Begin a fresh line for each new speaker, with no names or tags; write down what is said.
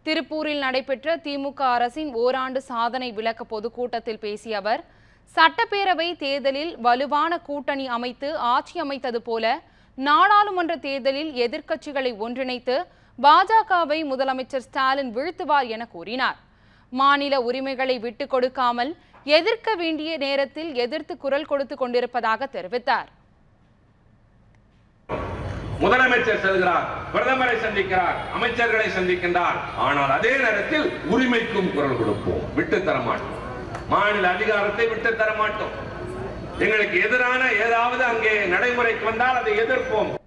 திருப்பூரில் நடைபெற்ற திமுக அரசின் ஓராண்டு சாதனை விளக்க பொதுக்கூட்டத்தில் பேசிய அவர் சட்டப்பேரவை தேர்தலில் வலுவான கூட்டணி அமைத்து ஆட்சி அமைத்தது போல நாடாளுமன்ற தேர்தலில் எதிர்க்கட்சிகளை ஒன்றிணைத்து பாஜகவை முதலமைச்சர் ஸ்டாலின் வீழ்த்துவார் என கூறினார் மாநில உரிமைகளை விட்டுக் கொடுக்காமல் எதிர்க்க வேண்டிய நேரத்தில் எதிர்த்து குரல் கொடுத்து கொண்டிருப்பதாக தெரிவித்தார்
முதலமைச்சர் செல்கிறார் பிரதமரை சந்திக்கிறார் அமைச்சர்களை சந்திக்கின்றார் ஆனால் அதே நேரத்தில் உரிமைக்கும் குரல் கொடுப்போம் விட்டு தர மாட்டோம் மாநில அதிகாரத்தை விட்டு தர மாட்டோம் எங்களுக்கு எதிரான ஏதாவது அங்கே நடைமுறைக்கு வந்தால் அதை எதிர்ப்போம்